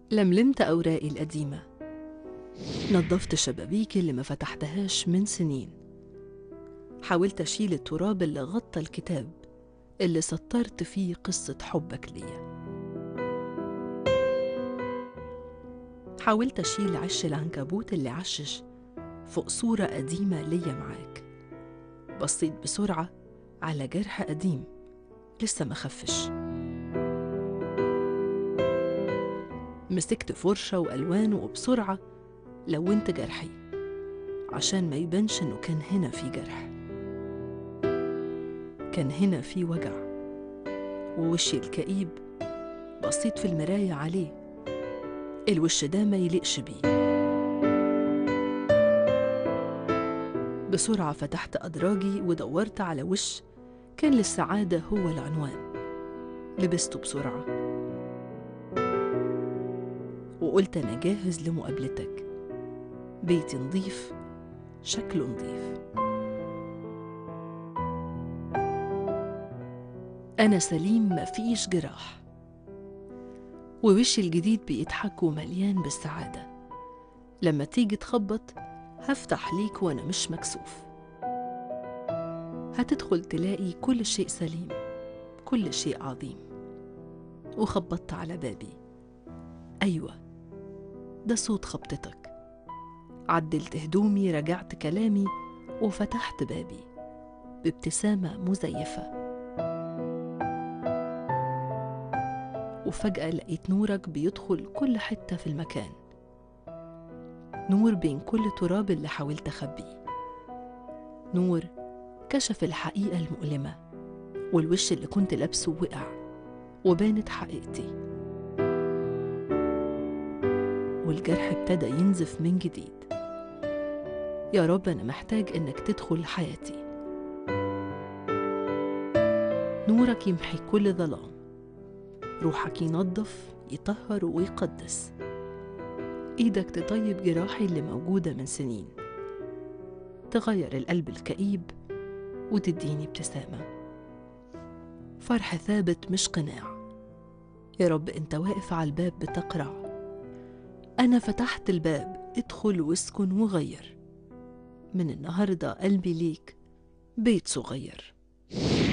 لملمت أوراقي القديمة نظفت شبابيكي اللي ما فتحتهاش من سنين حاولت أشيل التراب اللي غطى الكتاب اللي سطرت فيه قصة حبك ليا حاولت أشيل عش العنكبوت اللي عشش فوق صورة قديمة ليا معاك بصيت بسرعة على جرح قديم لسه ما خفش مسكت فرشة وألوان وبسرعة لونت جرحي عشان ما يبانش إنه كان هنا في جرح كان هنا في وجع ووشي الكئيب بصيت في المراية عليه الوش ده ما يليقش بيه بسرعة فتحت أدراجي ودورت على وش كان للسعادة هو العنوان لبسته بسرعة وقلت أنا جاهز لمقابلتك بيتي نظيف شكله نظيف أنا سليم مفيش جراح ووشي الجديد بيضحك ومليان بالسعادة لما تيجي تخبط هفتح ليك وأنا مش مكسوف هتدخل تلاقي كل شيء سليم كل شيء عظيم وخبطت على بابي أيوة ده صوت خبطتك عدلت هدومي رجعت كلامي وفتحت بابي بابتسامة مزيفة وفجأة لقيت نورك بيدخل كل حتة في المكان نور بين كل تراب اللي حاولت أخبيه نور كشف الحقيقة المؤلمة والوش اللي كنت لابسه وقع وبانت حقيقتي والجرح ابتدى ينزف من جديد يا رب أنا محتاج إنك تدخل حياتي نورك يمحي كل ظلام روحك ينظف يطهر ويقدس ايدك تطيب جراحي اللي موجودة من سنين تغير القلب الكئيب وتديني ابتسامة فرح ثابت مش قناع يا رب انت واقف على الباب بتقرع انا فتحت الباب ادخل واسكن وغير من النهاردة قلبي ليك بيت صغير